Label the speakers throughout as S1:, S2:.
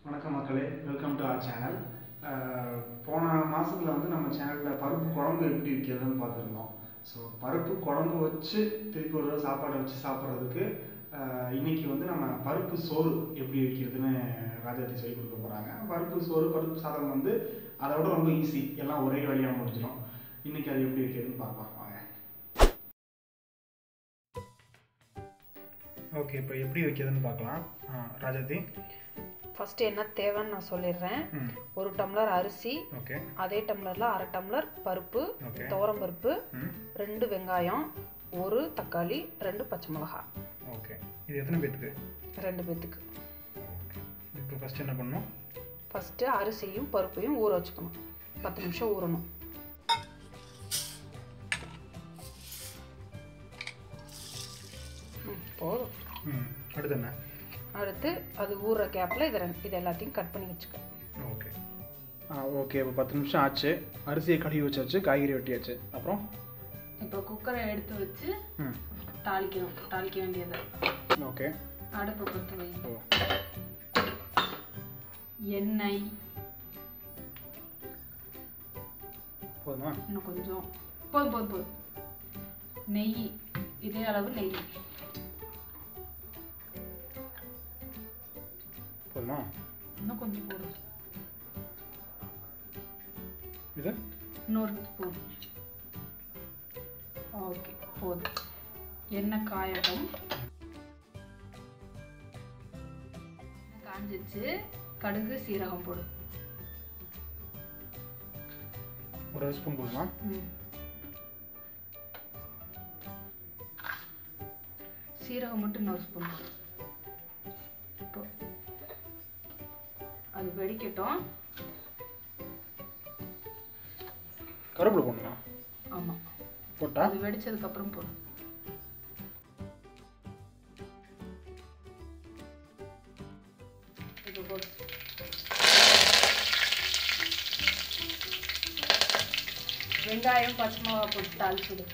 S1: வணக்கம் மக்களே welcome to R channel போன மாதத்தில் வந்து நம்ம சேனலில் பருப்பு குழம்பு எப்படி வைக்கிறதுன்னு பார்த்துருந்தோம் ஸோ பருப்பு குழம்பு வச்சு திருப்பி ஒரு தடவை சாப்பாடை வச்சு சாப்பிட்றதுக்கு இன்னைக்கு வந்து நம்ம பருப்பு சோறு எப்படி வைக்கிறதுன்னு ராஜாத்தி சொல்லி கொடுக்க போகிறாங்க பருப்பு சோறு பருப்பு சாதம் வந்து அதை விட ரொம்ப ஈஸி எல்லாம் ஒரே வழியாக முடிஞ்சிடும் இன்னைக்கு அது எப்படி வைக்கிறதுன்னு பார்க்கலாம் வாங்க ஓகே இப்போ எப்படி வைக்கிறதுன்னு பார்க்கலாம் ராஜாத்தி
S2: ஃபஸ்ட்டு என்ன தேவைன்னு நான் சொல்லிடுறேன்
S1: ம்
S2: ஒரு டம்ளர் அரிசி
S1: ஓகே
S2: அதே டம்ளரில் அரை டம்ளர் பருப்பு
S1: ஓகே
S2: துவரம் பருப்பு
S1: ம்
S2: ரெண்டு வெங்காயம் ஒரு தக்காளி ரெண்டு பச்சை மிளகாய்
S1: ஓகே இது எத்தனை பேத்துக்கு
S2: ரெண்டு பேத்துக்கு
S1: ஓகே இப்போ ஃபஸ்ட் என்ன பண்ணணும்
S2: ஃபஸ்ட்டு அரிசியும் பருப்பையும் ஊற வச்சுக்கணும் பத்து நிமிஷம் ஊறணும் ம், போதும்
S1: ம் அடுத்து என்ன
S2: அடுத்து அது ஊறுற கேப்பில் இதை ரெண்டு- இது எல்லாத்தையும் கட் பண்ணி வச்சுக்க
S1: ஓகே ஆ ஓகே இப்போ பத்து நிமிஷம் ஆச்சு அரிசியை கழுவி வச்சாச்சு காய்கறி வெட்டியாச்சு அப்புறம்
S2: இப்போ குக்கரை எடுத்து வச்சு
S1: ம்
S2: தாளிக்கணும் தாளிக்க வேண்டியது
S1: ஓகே
S2: அடுப்பை பொறுத்து வை
S1: ஓ
S2: எண்ணெய்
S1: போதுமா
S2: இன்னும் கொஞ்சம் போதும் போதும் போதும் நெய் இதே அளவு நெய்
S1: போதுமா
S2: இன்னும் கொஞ்சம் போடும்
S1: இது
S2: இன்னொரு ஸ்பூன் ஓகே போதும் எண்ணெய் காயட்டும் எண்ணெய் காஞ்சிச்சு கடுகு சீரகம் போடு
S1: ஒரு ஸ்பூன் போதுமா
S2: ம். சீரகம் மட்டும் இன்னொரு ஸ்பூன் போடு இப்போ அது வெடிக்கட்டும்
S1: கருவேப்பிலை போடணுமா
S2: ஆமாம்
S1: போட்டா
S2: அது வெடிச்சதுக்கு அப்புறம் போடு இது போடு வெங்காயம் பச்சை மிளகா போட்டு தாளிச்சுடு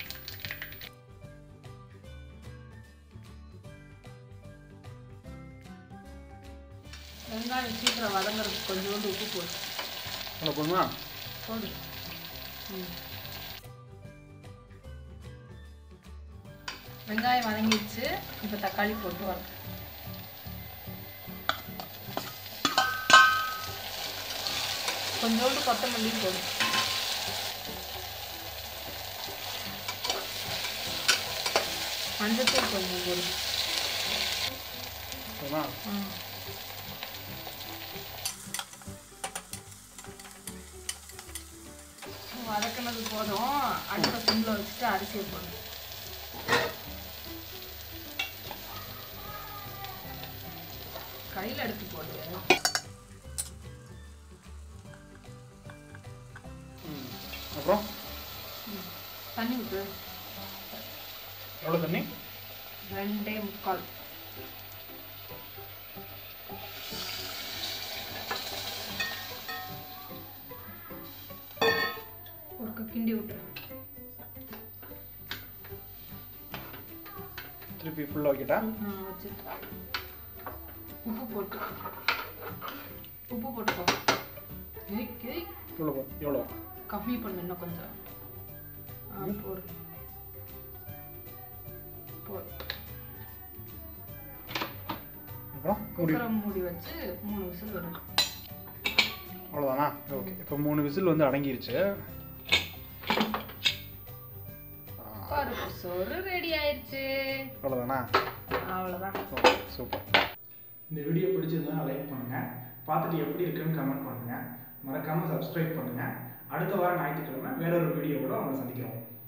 S2: வெங்காயம் சீக்கிரம் வதங்குறதுக்கு கொஞ்சோண்டு உப்பு போடு
S1: அவ்வளோ போதுமா
S2: போடு ம். வெங்காயம் வதங்கிடுச்சு இப்போ தக்காளி போட்டு வரும் கொஞ்சோண்டு கொத்தமல்லி போடும் மஞ்சத்தூள் கொஞ்சம் போடும்
S1: போதுமா
S2: ம். வதக்குனது போதும் அடுப்பை சிம்ல வச்சுட்டு அரிசியை போடணும் கையில் எடுத்து போடு
S1: ம் அப்புறம்
S2: ம். தண்ணி விட்டு
S1: எவ்வளோ தண்ணி
S2: ரெண்டே முக்கால் ஒரு கிண்டி விட்டுரு
S1: திருப்பி ஃபுல்லாக வைக்கிட்டா
S2: ஆ, வச்சுட்டு உப்பு போட்டு உப்பு போட்டுக்கோ ஏய் ஏய்
S1: எவ்வளோ போ எவ்வளோ
S2: கம்மி பண்ணு இன்னும் கொஞ்சம் ஆ போடு போடு
S1: அப்புறம் மூடி
S2: குக்கரை மூடி வச்சு மூணு விசில் வரும்
S1: அவ்வளோதானா ஓகே இப்போ மூணு விசில் வந்து அடங்கிருச்சு
S2: பருப்பு சோறு ரெடி ஆயிடுச்சு
S1: அவ்வளோதானா
S2: அவ்வளோதான்
S1: ஓகே சூப்பர் இந்த வீடியோ பிடிச்சதுன்னா லைக் பண்ணுங்கள் பார்த்துட்டு எப்படி இருக்குன்னு கமெண்ட் பண்ணுங்கள் மறக்காமல் சப்ஸ்கிரைப் பண்ணுங்கள் அடுத்த வாரம் ஞாயிற்றுக்கிழமை வேற ஒரு வீடியோவோட உங்களை சந்திக்கிறோம்